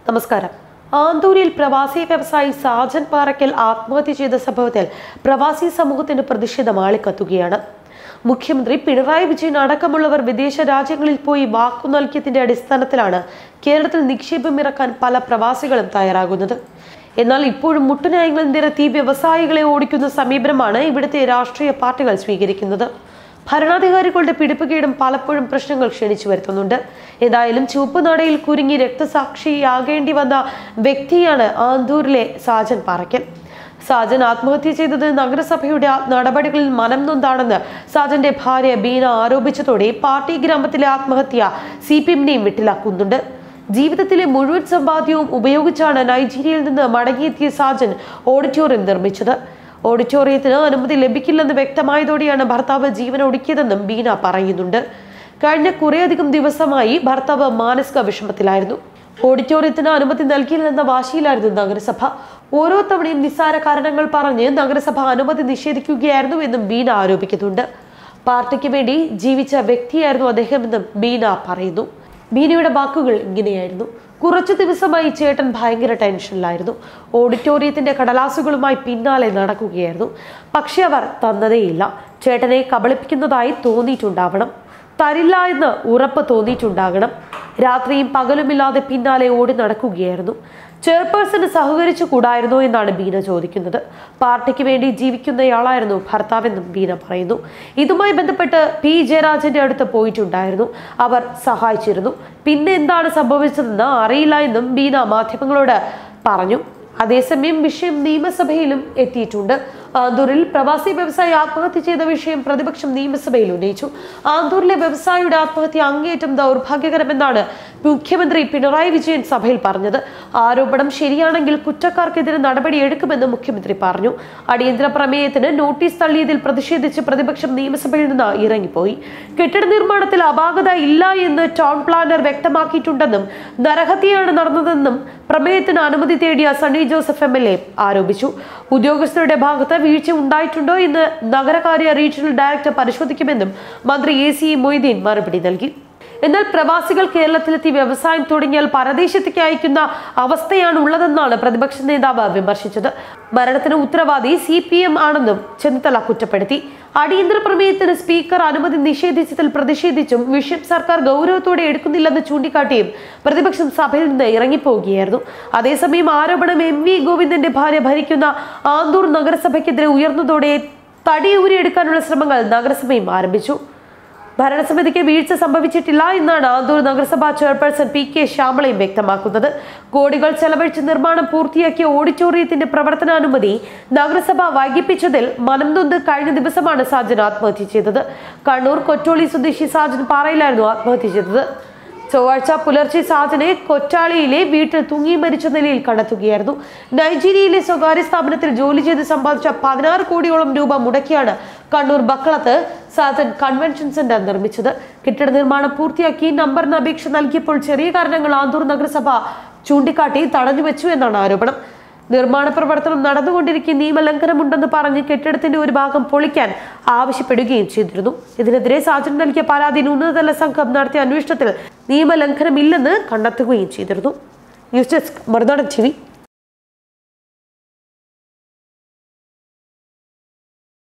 നമസ്കാരം ആന്തൂരിൽ പ്രവാസി വ്യവസായി സാജൻ പാറയ്ക്കൽ ആത്മഹത്യ ചെയ്ത സംഭവത്തിൽ പ്രവാസി സമൂഹത്തിന്റെ പ്രതിഷേധം ആളിക്കത്തുകയാണ് മുഖ്യമന്ത്രി പിണറായി വിജയൻ അടക്കമുള്ളവർ വിദേശ രാജ്യങ്ങളിൽ പോയി വാക്കു നൽകിയതിന്റെ അടിസ്ഥാനത്തിലാണ് കേരളത്തിൽ നിക്ഷേപം ഇറക്കാൻ പല പ്രവാസികളും തയ്യാറാകുന്നത് എന്നാൽ ഇപ്പോഴും മുട്ടുനായങ്ങൾ നിരത്തി വ്യവസായികളെ ഓടിക്കുന്ന സമീപനമാണ് ഇവിടുത്തെ രാഷ്ട്രീയ പാർട്ടികൾ സ്വീകരിക്കുന്നത് ഭരണാധികാരികളുടെ പിടിപ്പുകേടും പലപ്പോഴും പ്രശ്നങ്ങൾ ക്ഷണിച്ചു വരുത്തുന്നുണ്ട് ഏതായാലും ചുവപ്പ് നടയിൽ കുരുങ്ങി രക്തസാക്ഷിയാകേണ്ടി വന്ന വ്യക്തിയാണ് ആന്തൂരിലെ സാജൻ പാറയ്ക്കൽ സാജൻ ആത്മഹത്യ ചെയ്തത് നഗരസഭയുടെ ആ നടപടികളിൽ മനം നൊന്താണെന്ന് സാജന്റെ ഭാര്യ ബീന ആരോപിച്ചതോടെ പാർട്ടി ഗ്രാമത്തിലെ ആത്മഹത്യ സി പി എമ്മിനെയും വിട്ടിലാക്കുന്നുണ്ട് ജീവിതത്തിലെ മുഴുവൻ സമ്പാദ്യവും ഉപയോഗിച്ചാണ് നൈജീരിയയിൽ നിന്ന് മടങ്ങിയെത്തിയ സാജൻ ഓഡിറ്റോറിയം നിർമ്മിച്ചത് ഓഡിറ്റോറിയത്തിന് അനുമതി ലഭിക്കില്ലെന്ന് വ്യക്തമായതോടെയാണ് ഭർത്താവ് ജീവൻ ഒടുക്കിയതെന്നും ബീന പറയുന്നുണ്ട് കഴിഞ്ഞ കുറേയധികം ദിവസമായി ഭർത്താവ് മാനസിക വിഷമത്തിലായിരുന്നു ഓഡിറ്റോറിയത്തിന് അനുമതി നൽകിയില്ലെന്ന വാശിയിലായിരുന്നു നഗരസഭ ഓരോ തവണയും നിസ്സാര കാരണങ്ങൾ പറഞ്ഞ് നഗരസഭ അനുമതി നിഷേധിക്കുകയായിരുന്നു എന്നും ബീന ആരോപിക്കുന്നുണ്ട് പാർട്ടിക്ക് വേണ്ടി ജീവിച്ച വ്യക്തിയായിരുന്നു അദ്ദേഹമെന്നും ബീന പറയുന്നു ബീനയുടെ വാക്കുകൾ ഇങ്ങനെയായിരുന്നു കുറച്ചു ദിവസമായി ചേട്ടൻ ഭയങ്കര ടെൻഷനിലായിരുന്നു ഓഡിറ്റോറിയത്തിന്റെ കടലാസുകളുമായി പിന്നാലെ നടക്കുകയായിരുന്നു പക്ഷെ അവർ തന്നതേയില്ല ചേട്ടനെ കബളിപ്പിക്കുന്നതായി തോന്നിയിട്ടുണ്ടാവണം തരില്ല എന്ന് ഉറപ്പ് തോന്നിയിട്ടുണ്ടാകണം രാത്രിയും പകലുമില്ലാതെ പിന്നാലെ ഓടി നടക്കുകയായിരുന്നു ചെയർപേഴ്സണ് സഹകരിച്ചു കൂടായിരുന്നോ എന്നാണ് ബീന ചോദിക്കുന്നത് പാർട്ടിക്ക് വേണ്ടി ജീവിക്കുന്നയാളായിരുന്നു ഭർത്താവെന്നും ബീന പറയുന്നു ഇതുമായി ബന്ധപ്പെട്ട് പി ജയരാജന്റെ അടുത്ത് പോയിട്ടുണ്ടായിരുന്നു അവർ സഹായിച്ചിരുന്നു പിന്നെ എന്താണ് സംഭവിച്ചതെന്ന് അറിയില്ല എന്നും ബീന മാധ്യമങ്ങളോട് പറഞ്ഞു അതേസമയം വിഷയം നിയമസഭയിലും എത്തിയിട്ടുണ്ട് ആന്തൂരിൽ പ്രവാസി വ്യവസായി ആത്മഹത്യ ചെയ്ത വിഷയം പ്രതിപക്ഷം നിയമസഭയിൽ ഉന്നയിച്ചു ആന്തൂരിലെ വ്യവസായിയുടെ ആത്മഹത്യ അങ്ങേയറ്റം ദൗർഭാഗ്യകരമെന്നാണ് മുഖ്യമന്ത്രി പിണറായി വിജയൻ സഭയിൽ പറഞ്ഞത് ആരോപണം ശരിയാണെങ്കിൽ കുറ്റക്കാർക്കെതിരെ നടപടി എടുക്കുമെന്ന് മുഖ്യമന്ത്രി പറഞ്ഞു അടിയന്തര പ്രമേയത്തിന് നോട്ടീസ് തള്ളിയതിൽ പ്രതിഷേധിച്ച് പ്രതിപക്ഷം നിയമസഭയിൽ നിന്ന് ഇറങ്ങിപ്പോയി കെട്ടിട നിർമ്മാണത്തിൽ അപാകത ഇല്ല എന്ന് ടൗൺ പ്ലാനർ വ്യക്തമാക്കിയിട്ടുണ്ടെന്നും നരഹത്യയാണ് നടന്നതെന്നും പ്രമേയത്തിന് അനുമതി തേടിയ Sunny Joseph M L A ആരോപിച്ചു ഉദ്യോഗസ്ഥരുടെ ഭാഗത്ത് വീഴ്ച ഉണ്ടായിട്ടുണ്ടോ എന്ന് നഗരകാര്യ റീജിയണൽ ഡയറക്ടർ പരിശോധിക്കുമെന്നും മന്ത്രി എ സി മൊയ്തീൻ മറുപടി നൽകി എന്നാൽ പ്രവാസികൾ കേരളത്തിലെത്തി വ്യവസായം തുടങ്ങിയാൽ പരദേശത്തേക്ക് അയക്കുന്ന അവസ്ഥയാണ് ഉള്ളതെന്നാണ് പ്രതിപക്ഷ നേതാവ് വിമർശിച്ചത് മരണത്തിന് ഉത്തരവാദി സി പി എം ആണെന്നും ചെന്നിത്തല കുറ്റപ്പെടുത്തി അടിയന്തര പ്രമേയത്തിന് സ്പീക്കർ അനുമതി നിഷേധിച്ചതിൽ പ്രതിഷേധിച്ചും വിഷയം സർക്കാർ ഗൗരവത്തോടെ എടുക്കുന്നില്ലെന്ന് ചൂണ്ടിക്കാട്ടിയും പ്രതിപക്ഷം സഭയിൽ നിന്ന് ഇറങ്ങിപ്പോവുകയായിരുന്നു അതേസമയം ആരോപണം എം വി ഗോവിന്ദന്റെ ഭാര്യ ഭരിക്കുന്ന ആന്തൂർ നഗരസഭയ്ക്കെതിരെ ഉയർന്നതോടെ തടിയൂരിയെടുക്കാനുള്ള ശ്രമങ്ങൾ നഗരസഭയും ആരംഭിച്ചു ഭരണസമിതിക്ക് വീഴ്ച സംഭവിച്ചിട്ടില്ല എന്നാണ് ആന്തൂർ നഗരസഭാ ചെയർപേഴ്സൺ പി കെ ശ്യാമളയും വ്യക്തമാക്കുന്നത് കോടികൾ ചെലവഴിച്ച് നിർമ്മാണം പൂർത്തിയാക്കിയ ഓഡിറ്റോറിയത്തിന്റെ പ്രവർത്തനാനുമതി നഗരസഭ വൈകിപ്പിച്ചതിൽ മനം നൊന്ത് കഴിഞ്ഞ ദിവസമാണ് സാജൻ ആത്മഹത്യ ചെയ്തത് കണ്ണൂർ കൊറ്റോളി സ്വദേശി സാജൻ പാറയിലായിരുന്നു ആത്മഹത്യ ചെയ്തത് ചൊവ്വാഴ്ച പുലർച്ചെ സാജനെ കൊറ്റാളിയിലെ വീട്ടിൽ തൂങ്ങി മരിച്ച നിലയിൽ കണ്ടെത്തുകയായിരുന്നു നൈജീരിയയിലെ സ്വകാര്യ സ്ഥാപനത്തിൽ ജോലി ചെയ്ത് സമ്പാദിച്ച പതിനാറ് കോടിയോളം രൂപ മുടക്കിയാണ് കണ്ണൂർ ബക്കളത്ത് സാജൻ കൺവെൻഷൻ സെന്റർ നിർമ്മിച്ചത് കെട്ടിട നിർമ്മാണം പൂർത്തിയാക്കി നമ്പറിന് അപേക്ഷ നൽകിയപ്പോൾ ചെറിയ കാരണങ്ങൾ ആന്തൂർ നഗരസഭ ചൂണ്ടിക്കാട്ടി തടഞ്ഞു വെച്ചു എന്നാണ് ആരോപണം നിർമ്മാണ പ്രവർത്തനം നടന്നുകൊണ്ടിരിക്കെ നിയമലംഘനമുണ്ടെന്ന് പറഞ്ഞ് കെട്ടിടത്തിന്റെ ഒരു ഭാഗം പൊളിക്കാൻ ആവശ്യപ്പെടുകയും ചെയ്തിരുന്നു ഇതിനെതിരെ സാജൻ നൽകിയ പരാതിയിൽ ഉന്നതതല സംഘം നടത്തിയ അന്വേഷണത്തിൽ നിയമലംഘനമില്ലെന്ന് കണ്ടെത്തുകയും ചെയ്തിരുന്നു ന്യൂസ് ഡെസ്ക് മറുനാടൻ ടി